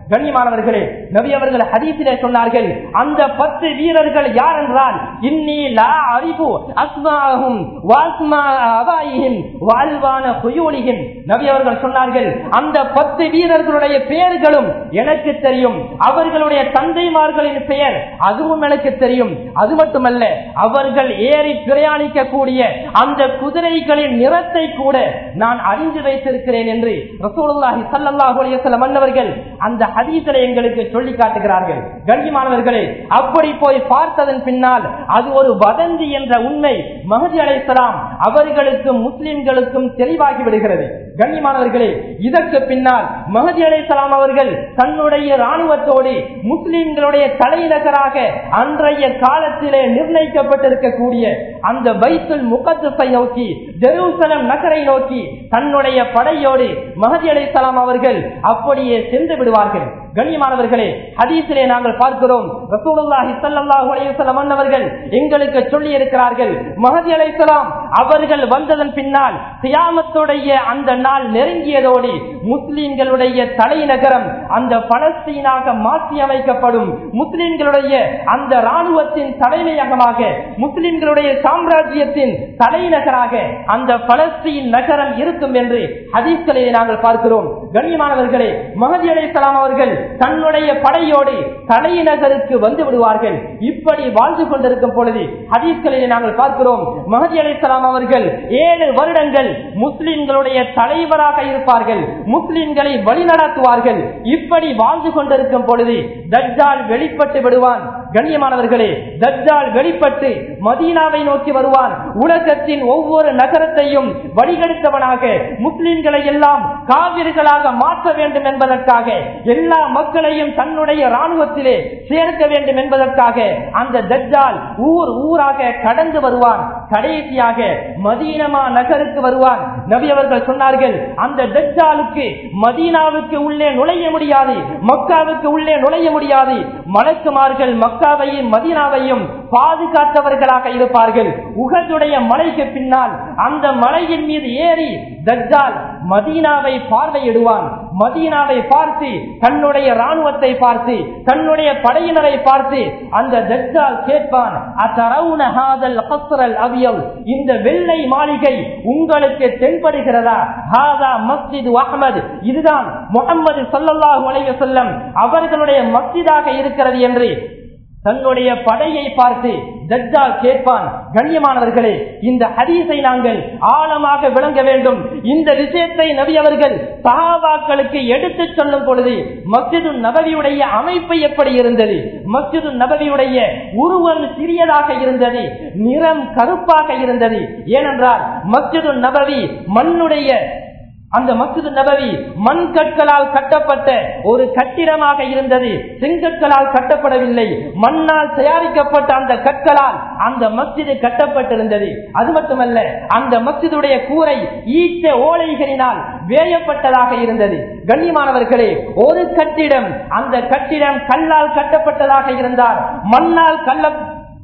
கண்ணியமானவர்களே நபி அவர்கள் ஹதீஸிலே சொன்னார்கள் அந்த பத்து வீரர்கள் யார் என்றால் இன்னி லா அறிவு அஸ்மாஹும் வாஸ்மா அபாயிஹிம் வாழ்வான குயூலிஹிம் நபி அவர்கள் சொன்னார்கள் அந்த பத்து வீரர்களுடைய பெயர்களும் எனக்கு தெரியும் அவர்களுடைய தந்தைமார்களின் பெயர் அதுவும் எனக்கு தெரியும் அது மட்டுமல்ல அவர்கள் ஏறி பிரயாணிக்கக்கூடிய அந்த குதிரைகளின் நிறத்தை கூட நான் அறிந்து வைத்திருக்கிறேன் என்று ரசூலுல்லாஹி ஸல்லல்லாஹு அலைஹி வஸல்லம் அன்னவர்கள் அந்த ஹதீஸிலே எங்களுக்கு சொல்லி காட்டுகிறார்கள் கண்ணியமானவர்களே அப்படி போய் பார்த்ததன் பின்னால் அது ஒரு வதந்தி என்ற உண்மை மஹதி அலைஹிஸ்ஸலாம் அவர்களுக்கும் முஸ்லிம்களுக்கும் தெளிவாகி விடுகிறது கண்ணியமானவர்களே இதற்கு பின்னால் மஹதி அலைஹிஸ்ஸலாம் அவர்கள் தன்னுடைய ராணுவத்தோடு முஸ்லிம்களுடைய தலைநகராக அன்றைய காலத்திலே நிர்ணயிக்கப்பட்டிருக்கக்கூடிய அந்த பைத்துல் முகத்தஸை நோக்கி ஜெருசலம் நகரை நோக்கி தன்னுடைய படையோடு மஹதி அலைஹிஸ்ஸலாம் அவர்கள் அப்படியே சென்று விடுவார்கள் கண்ணியமானவர்களே ஹதீஸிலே நாங்கள் பார்க்கிறோம் ரசூலுல்லாஹி ஸல்லல்லாஹு அலைஹி வஸல்லம் அன்னவர்கள் எங்களுக்கு சொல்லி இருக்கிறார்கள் மஹதி அலைஹிஸ்ஸலாம் அவர்கள் வந்ததன் பின்னால் கியாமத்துடைய அந்த நாள் நெருங்கியதோடு முஸ்லிம்களுடைய தலைநகரம் அந்த பலஸ்தீனாக மாற்றி அமைக்கப்படும் முஸ்லிம்களுடைய அந்த ராணுவத்தின் தலைமையகமாக முஸ்லிம்களுடைய சாம்ராஜ்யத்தின் தலைநகராக அந்த பலஸ்தீன் நகரம் இருக்கும் என்று ஹதீஸ்களை நாங்கள் பார்க்கிறோம் கண்ணியமானவர்களே மஹதி அலைஹிஸ்ஸலாம் அவர்கள் தன்னுடைய படையோடு தலைநகருக்கு வந்து விடுவார்கள் இப்படி வாழ்ந்து கொண்டிருக்கும் பொழுது ஹதீஸ்களில் நாங்கள் பார்க்கிறோம் மஹதி அலைஹிஸ்ஸலாம் அவர்கள் ஏழு வருடங்கள் முஸ்லிம்களுடைய தலைவராக இருப்பார்கள் முஸ்லிம்களை வழிநடத்துவார்கள் இப்படி வாழ்ந்து கொண்டிருக்கும் பொழுது தஜ்ஜால் வெளிப்பட்டு விடுவான் கண்ணியமானவர்களே தஜ்ஜால் வெளிப்பட்டு மதீனாவை நோக்கி வருவான் உலகத்தின் ஒவ்வொரு நகரத்தையும் வழிகெடுத்தவனாக முஸ்லிம்களை எல்லாம் காவிர்களாக மாற்ற வேண்டும் என்பதற்காக எல்லா மக்களையும் தன்னுடைய ராணுவத்திலே சேர்க்க வேண்டும் என்பதற்காக அந்த தஜ்ஜால் ஊர் ஊராக கடந்து வருவான் கடைசியாக மதீனமா நகருக்கு வருவான் நபி அவர்கள் சொன்னார்கள் அந்த தஜ்ஜாலுக்கு மதீனாவுக்கு உள்ளே நுழைய முடியாது மக்காவுக்கு உள்ளே நுழைய முடியாது மலக்குமார்கள் மக்காவையும் மதீனாவையும் பாதுகாத்தவர்களாக இருப்பார்கள் உகதுடைய மலைக்கு பின்னால் அந்த மலையின் மீது ஏறி தஜ்ஜால் மதீனாவை பார்வையிடுவான் மதீனாவை பார்த்து தன்னுடைய ராணுவத்தை பார்த்து தன்னுடைய படையினரை பார்த்து அந்த தஜ்ஜால் கேட்பான் அத்தரவுன ஹாதல் கஸ்ரல் அவியல் இந்த வெள்ளை மாளிகை உங்களுக்கு தென்படுகிறதா ஹாதா மஸ்ஜித் அஹமது இதுதான் முகமது சல்லல்லாஹு அலைஹி வஸல்லம் அவர்களுடைய மஸ்ஜிதாக இருக்கிறது என்று தன்னுடைய படையை பார்த்து தஜ்ஜால் கேட்பான் கண்ணியமானவர்களே இந்த ஹதீஸை நாங்கள் ஆழமாக விளங்க வேண்டும் இந்த விஷயத்தை நபி அவர்கள் சஹாபாக்களுக்கு எடுத்து சொல்லும் பொழுது மஸ்ஜிது நபவியுடைய அமைப்பு எப்படி இருந்தது மஸ்ஜிது நபவியுடைய உருவம் சிறியதாக இருந்தது நிறம் கருப்பாக இருந்தது ஏனென்றால் மஸ்ஜிது நபவி மண்ணுடைய அந்த மஸ்ஜிது நபவி மண் கற்களால் கட்டப்பட்ட ஒரு கட்டிடமாக இருந்தது செங்கற்களால் கட்டப்படவில்லை மண்ணால் தயாரிக்கப்பட்ட அந்த கற்களால் அந்த மஸ்ஜிது கட்டப்பட்டிருந்தது அது மட்டுமல்ல அந்த மஸ்ஜிதுடைய கூரை ஈச்ச ஓலைகளினால் வேயப்பட்டதாக இருந்தது கண்ணியமானவர்களே ஒரு கட்டிடம் அந்த கட்டிடம் கல்லால் கட்டப்பட்டதாக இருந்தால் மண்ணால் கல்ல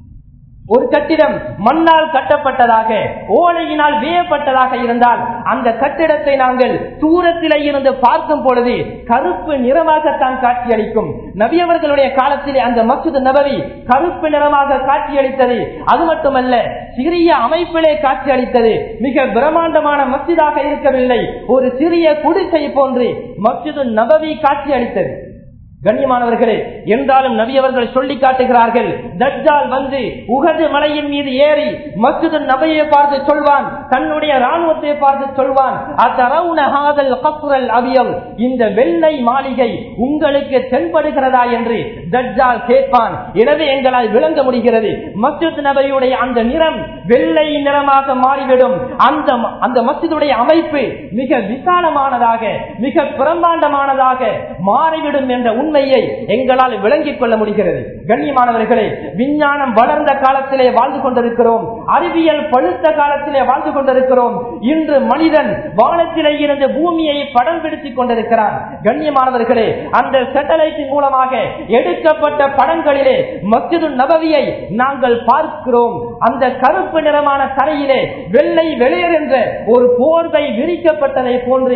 ஒரு கட்டிடம் மண்ணால் கட்டப்பட்டதாக ஓலையினால் வேயப்பட்டதாக இருந்தால் அந்த கட்டிடத்தை நாங்கள் தூரத்திலே இருந்து பார்க்கும் பொழுது கருப்பு நிறமாகத்தான் காட்சியளிக்கும் நபியவர்களுடைய காலத்திலே அந்த மசூது நபவி கருப்பு நிறமாக காட்சியளித்தது அது மட்டுமல்ல சிறிய அமைப்பிலே காட்சியளித்தது மிக பிரம்மாண்டமான மஸ்ஜிதாக இருக்கவில்லை ஒரு சிறிய குடிசை போன்று மஸ்ஜிது நபவி காட்சியளித்தது கண்ணியமானவர்களே என்றாலும் நபி அவர்கள் சொல்லி காட்டுகிறார்கள் தஜ்ஜால் வந்து உகது மலையின் மீது ஏறி மஸ்ஜிது நபையை பார்த்து சொல்வான் தன்னுடைய ராணுவத்தை பார்த்து சொல்வான் அத்தரவுன ஹாதல் கஸ்ரல் அவியம் இந்த வெள்ளை மாளிகை உங்களுக்கு தென்படுகிறதா என்று தஜ்ஜால் கேட்பான் எனவே எங்களால் விளங்க முடிகிறது மஸ்ஜித் நபையுடைய அந்த நிறம் வெள்ளை நிறமாக மாறிவிடும் அந்த அந்த மஸ்ஜிதுடைய அமைப்பு மிக விசாலமானதாக மிக பிரம்மாண்டமானதாக மாறிவிடும் என்ற உண்மையை எங்களால் விளங்கிக் கொள்ள முடிகிறது கண்ணியமானவர்களே விஞ்ஞானம் வளர்ந்த காலத்திலே வாழ்ந்து கொண்டிருக்கிறோம் அறிவியல் பழுத்த காலத்திலே வாழ்ந்து கொண்டிருக்கிறோம் இன்று மனிதன் வானத்திலே இருந்து பூமியை படம் பிடித்துக் கொண்டிருக்கிறான் கண்ணியமானவர்களே அந்த சேட்டலைட்டின் மூலமாக எடுக்கப்பட்ட படங்களிலே மஸ்ஜிது நபவியை நாங்கள் பார்க்கிறோம் அந்த கருப்பு நிறமான தரையிலே வெள்ளை வெளியர் என்ற ஒரு போர்வை விரிக்கப்பட்டதை போன்று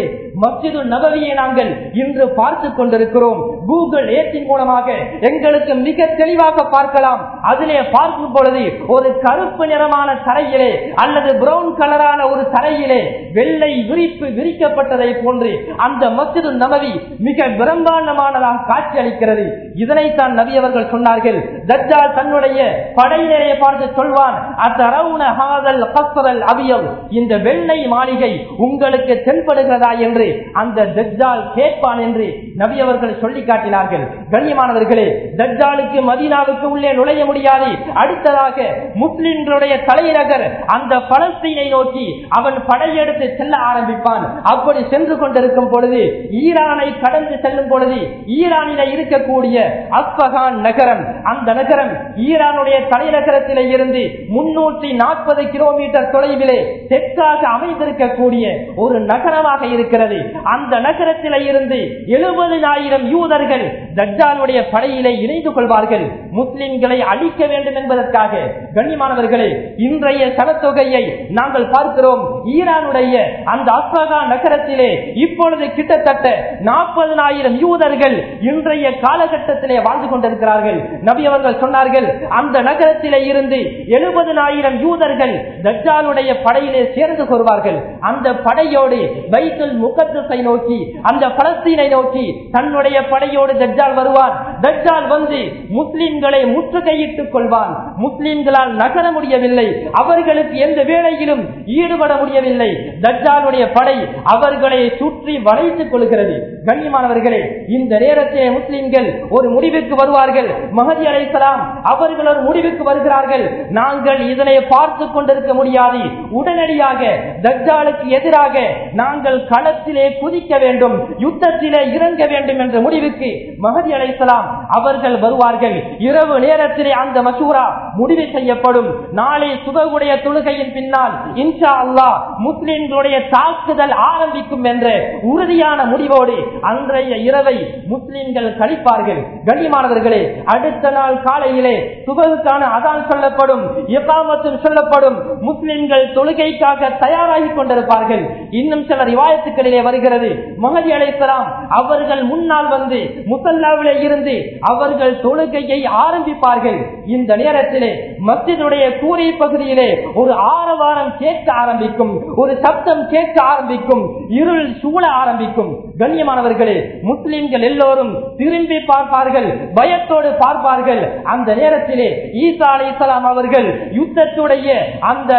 மஸ்ஜிது நபவியை நாங்கள் இன்று பார்த்து கொண்டிருக்கிறோம் கூகுள் ஏத்தின் மூலமாக எங்களுக்கு மிக தெளிவாக பார்க்கலாம் அதிலே பார்க்கும் பொழுது ஒரு கருப்பு நிறமான தரையிலே அல்லது பிரவுன் கலரான ஒரு தரையிலே வெள்ளை விரிப்பு விரிக்கப்பட்டதை போன்று அந்த மஸ்ஜிது நபவி மிக பிரம்மாண்டமானதாக காட்சி அளிக்கிறது இதனைத்தான் நபி அவர்கள் சொன்னார்கள் தஜ்ஜால் தன்னுடைய படையினரை பார்த்து சொல்வான் அத்தரவுன ஹாதல் கஸ்ரல் அபியல் இந்த வெள்ளை மாளிகை உங்களுக்கு தென்படுகிறதா என்று அந்த தஜ்ஜால் கேட்பான் என்று நபி அவர்கள் சொல்லி காட்டினார்கள் கண்ணியமானவர்களே தஜ்ஜாலுக்கு மதீனாவுக்கு உள்ளே நுழைய முடியாது அடுத்ததாக முஸ்லிம்களுடைய தலைநகர் அந்த பலஸ்தீனை நோக்கி அவன் படையெடுத்து செல்ல ஆரம்பிப்பான் அப்படி சென்று கொண்டிருக்கும் பொழுது ஈரானை கடந்து செல்லும் பொழுது ஈரானில இருக்கக்கூடிய அஸ்பகான் நகரம் அந்த நகரம் ஈரானுடைய தலைநகரத்திலே இருந்து முன்னூற்றி நாற்பது கிலோமீட்டர் தொலைவிலே தெற்காக அமைந்திருக்கக்கூடிய ஒரு நகரமாக இருக்கிறது அந்த நகரத்திலே இருந்து எழுபதினாயிரம் யூதர்கள் தஜ்ஜாலுடைய படையிலே இணைந்து கொள்வார்கள் முஸ்லிம்களை அழிக்க வேண்டும் என்பதற்காக கண்ணியமானவர்களே இன்றைய சனத்தொகையை நாங்கள் பார்க்கிறோம் ஈரானுடைய அந்த அஸ்பகா நகரத்திலே இப்பொழுது கிட்டத்தட்ட நாற்பதனாயிரம் யூதர்கள் இன்றைய காலகட்டத்திலே வாழ்ந்து கொண்டிருக்கிறார்கள் நபி அவர்கள் சொன்னார்கள் அந்த நகரத்திலே இருந்து எழுபதனாயிரம் யூதர்கள் தஜ்ஜாலுடைய படையிலே சேர்ந்து கொள்வார்கள் அந்த படையோடு பைத்துல் முகத்தை நோக்கி அந்த பலஸ்தீனை நோக்கி தன்னுடைய படையோடு தஜ்ஜால் வருவான் தஜ்ஜால் வந்து முஸ்லிம்களை முற்றுகையிட்டுக் கொள்வான் முஸ்லிம்களால் நகர முடியவில்லை அவர்களுக்கு எந்த வேளையிலும் ஈடுபட முடியவில்லை தஜ்ஜாலுடைய படை அவர்களை சுற்றி வளைத்துக் கொள்கிறது கண்ணியமானவர்களே இந்த நேரத்திலே முஸ்லிம்கள் ஒரு முடிவுக்கு வருவார்கள் மகதி அலைசலாம் அவர்கள் ஒரு முடிவுக்கு வருகிறார்கள் நாங்கள் இதனை பார்த்து கொண்டிருக்க முடியாது உடனடியாக தஜ்ஜாலுக்கு எதிராக நாங்கள் களத்திலே குதிக்க வேண்டும் யுத்தத்திலே இறங்க வேண்டும் என்ற முடிவுக்கு மகதி அலைசலாம் அவர்கள் வருவார்கள் இரவு நேரத்திலே அந்த மசூரா முடிவு செய்யப்படும் நாளை சுபகுடைய தொழுகையின் பின்னால் இன்ஷா அல்லாஹ் முஸ்லிம்களுடைய தாக்குதல் ஆரம்பிக்கும் என்ற உறுதியான முடிவோடு அன்றைய இரவை முஸ்லிம்கள் கழிப்பார்கள் கண்ணியமானவர்களே அடுத்த நாள் காலையிலே சுபகுக்கான அதான் சொல்லப்படும் இப்பாமத்தும் சொல்லப்படும் முஸ்லிம்கள் தொழுகைக்காக தயாராகி கொண்டிருப்பார்கள் இன்னும் சில ரிவாயத்துக்களிலே வருகிறது மகதி அழைத்தலாம் அவர்கள் முன்னால் வந்து முசல்லாவிலே இருந்து அவர்கள் தொழுகையை ஆரம்பிப்பார்கள் இந்த நேரத்திலே மத்தினுடைய கூரை பகுதியிலே ஒரு ஆரவாரம் கேட்க ஆரம்பிக்கும் ஒரு சப்தம் கேட்க ஆரம்பிக்கும் இருள் சூழ ஆரம்பிக்கும் கண்ணியமானவர்களே முஸ்லிம்கள் எல்லோரும் திரும்பி பார்ப்பார்கள் பயத்தோடு பார்ப்பார்கள் அந்த நேரத்திலே ஈசா அலை அவர்கள் யுத்தத்துடைய அந்த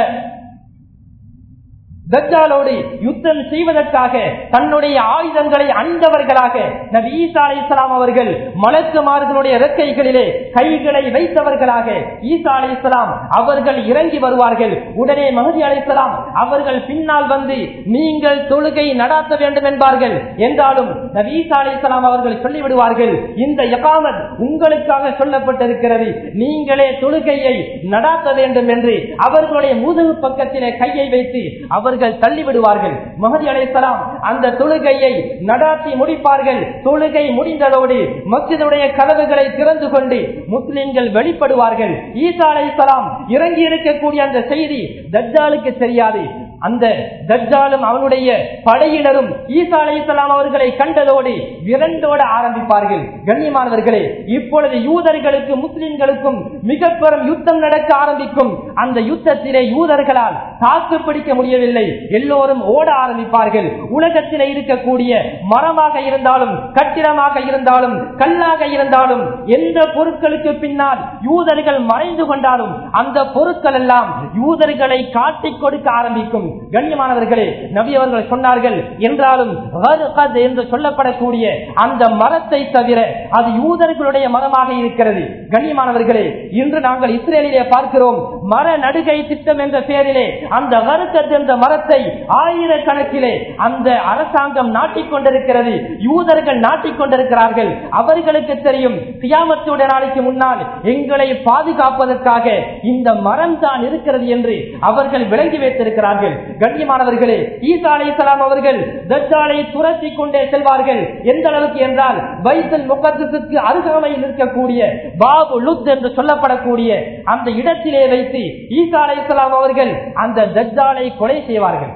தஜ்ஜாலோடு யுத்தம் செய்வதற்காக தன்னுடைய ஆயுதங்களை அணிந்தவர்களாக நபி ஈசா அலை இஸ்லாம் அவர்கள் மலக்குமார்களுடைய இறக்கைகளிலே கைகளை வைத்தவர்களாக ஈசா அலை இஸ்லாம் அவர்கள் இறங்கி வருவார்கள் உடனே மகதி அலை இஸ்லாம் அவர்கள் பின்னால் வந்து நீங்கள் தொழுகை நடாத்த வேண்டும் என்பார்கள் என்றாலும் நபி ஈசா அலை இஸ்லாம் அவர்கள் சொல்லிவிடுவார்கள் இந்த யகாமத் உங்களுக்காக சொல்லப்பட்டிருக்கிறது நீங்களே தொழுகையை நடாத்த வேண்டும் என்று அவர்களுடைய முதுகு பக்கத்திலே கையை வைத்து அவர்கள் தள்ளிவிடுவார்கள் மகதி அலைசலாம் அந்த தொழுகையை நடாத்தி முடிப்பார்கள் தொழுகை முடிந்ததோடு மஸ்ஜிதுடைய கதவுகளை திறந்து கொண்டு முஸ்லிம்கள் வெளிப்படுவார்கள் ஈசா அலைசலாம் இறங்கி இருக்கக்கூடிய அந்த செய்தி தஜ்ஜாலுக்கு தெரியாது அந்த தஜ்ஜாலும் அவனுடைய படையினரும் ஈசா அலைசலாம் அவர்களை கண்டதோடு விரண்டோட ஆரம்பிப்பார்கள் கண்ணியமானவர்களே இப்பொழுது யூதர்களுக்கும் முஸ்லிம்களுக்கும் மிக பெரும் யுத்தம் நடக்க ஆரம்பிக்கும் அந்த யுத்தத்திலே யூதர்களால் தாக்கு பிடிக்க முடியவில்லை எல்லோரும் ஓட ஆரம்பிப்பார்கள் உலகத்திலே இருக்கக்கூடிய மரமாக இருந்தாலும் கட்டிடமாக இருந்தாலும் கல்லாக இருந்தாலும் எந்த பொருட்களுக்கு பின்னால் யூதர்கள் மறைந்து கொண்டாலும் அந்த பொருட்கள் எல்லாம் யூதர்களை காட்டிக் கொடுக்க ஆரம்பிக்கும் கண்ணியமானவர்களே நபி அவர்கள் சொன்னார்கள் என்றாலும் கர்கத் என்று சொல்லப்படக்கூடிய அந்த மரத்தை தவிர அது யூதர்களுடைய மரமாக இருக்கிறது கண்ணியமானவர்களே இன்று நாங்கள் இஸ்ரேலிலே பார்க்கிறோம் மர நடுகை திட்டம் என்ற பெயரிலே அந்த வருத்தத் என்ற மரத்தை ஆயிரக்கணக்கிலே அந்த அரசாங்கம் நாட்டிக் கொண்டிருக்கிறது யூதர்கள் நாட்டிக் கொண்டிருக்கிறார்கள் அவர்களுக்கு தெரியும் சியாமத்துடைய நாளைக்கு முன்னால் எங்களை பாதுகாப்பதற்காக இந்த மரம் தான் இருக்கிறது என்று அவர்கள் விளங்கி வைத்திருக்கிறார்கள் கண்ணியமானவர்களே ஈசா அலைசலாம் அவர்கள் தஜ்ஜாலை துரத்தி கொண்டே செல்வார்கள் எந்த அளவுக்கு என்றால் பைத்தல் முகத்துக்கு அருகாமையில் இருக்கக்கூடிய பாபு லுத் என்று சொல்லப்படக்கூடிய அந்த இடத்திலே வைத்து ஈசா அலைசலாம் அவர்கள் அந்த தஜ்ஜாலை கொலை செய்வார்கள்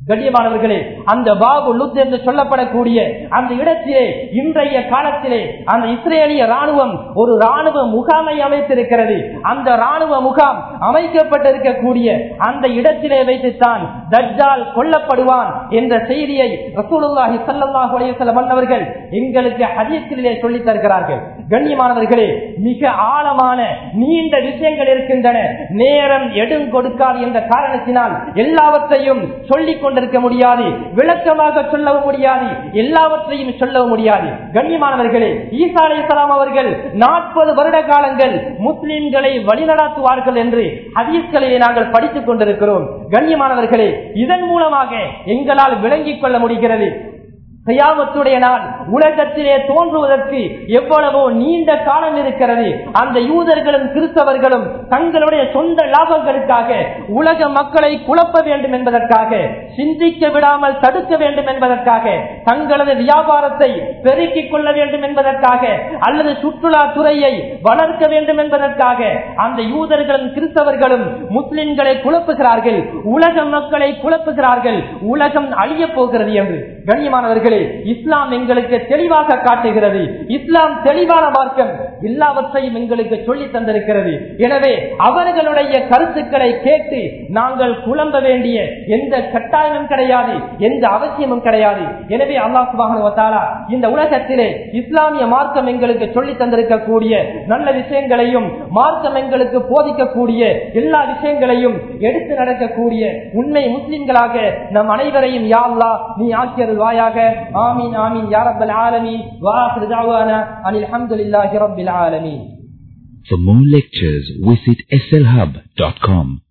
கண்ணியமானவர்களே அந்த பாபு லுத் என்று சொல்லப்படக்கூடிய அந்த இடத்திலே இன்றைய காலத்திலே அந்த இஸ்ரேலிய ராணுவம் ஒரு ராணுவ முகாமை அமைத்திருக்கிறது அந்த ராணுவ முகாம் அமைக்கப்பட்டிருக்கக்கூடிய அந்த இடத்திலே வைத்துத்தான் தஜ்ஜால் கொல்லப்படுவான் என்ற செய்தியை ரசூலுல்லாஹி ஸல்லல்லாஹு அலைஹி வஸல்லம் அவர்கள் எங்களுக்கு ஹதீஸிலே சொல்லி தருகிறார்கள் கண்ணியமானவர்களே மிக ஆழமான நீண்ட விஷயங்கள் இருக்கின்றன நேரம் எடும் கொடுக்காது என்ற காரணத்தினால் எல்லாவற்றையும் சொல்லிக் கொண்டிருக்க முடியாது விளக்கமாக சொல்லவும் முடியாது எல்லாவற்றையும் சொல்லவும் முடியாது கண்ணியமானவர்களே ஈசா அலைஹிஸ்ஸலாம் அவர்கள் நாற்பது வருட காலங்கள் முஸ்லிம்களை வழிநடத்துவார்கள் என்று ஹதீஸ்களிலே நாங்கள் படித்துக் கொண்டிருக்கிறோம் கண்ணியமானவர்களே இதன் மூலமாக எங்களால் விளங்கிக் கொள்ள முடிகிறது கயாமத்துடைய நாள் உலகத்திலே தோன்றுவதற்கு எவ்வளவோ நீண்ட காலம் இருக்கிறது அந்த யூதர்களும் கிறிஸ்தவர்களும் தங்களுடைய சொந்த லாபங்களுக்காக உலக மக்களை குழப்ப வேண்டும் என்பதற்காக சிந்திக்க விடாமல் தடுக்க வேண்டும் என்பதற்காக தங்களது வியாபாரத்தை பெருக்கிக் கொள்ள வேண்டும் என்பதற்காக அல்லது சுற்றுலா துறையை வளர்க்க வேண்டும் என்பதற்காக அந்த யூதர்களும் கிறிஸ்தவர்களும் முஸ்லிம்களை குழப்புகிறார்கள் உலக மக்களை குழப்புகிறார்கள் உலகம் அழிய போகிறது என்று கண்ணியமானவர்களே இஸ்லாம் எங்களுக்கு தெளிவாக காட்டுகிறது இஸ்லாம் தெளிவான மார்க்கம் எல்லாவற்றையும் எங்களுக்கு சொல்லி தந்திருக்கிறது எனவே அவர்களுடைய கருத்துக்களை கேட்டு நாங்கள் குழம்ப வேண்டிய எந்த கட்டாயமும் கிடையாது எந்த அவசியமும் கிடையாது எனவே அல்லாஹ் சுபாகனுவத்தாலா இந்த உலகத்திலே இஸ்லாமிய மார்க்கம் எங்களுக்கு சொல்லி தந்திருக்கக்கூடிய நல்ல விஷயங்களையும் மார்க்கம் எங்களுக்கு போதிக்கக்கூடிய எல்லா விஷயங்களையும் எடுத்து நடக்கக்கூடிய உண்மை முஸ்லிம்களாக நம் அனைவரையும் யா அல்லாஹ் நீ ஆக்கியருள்வாயாக ஆமீன் ஆமீன் யா ரப்பல் ஆலமீன் வாஹிரு தஅவானா அனில் ஹம்துலில்லாஹி ரப்பில் ஆலமீன் For more lectures, visit slhub.com.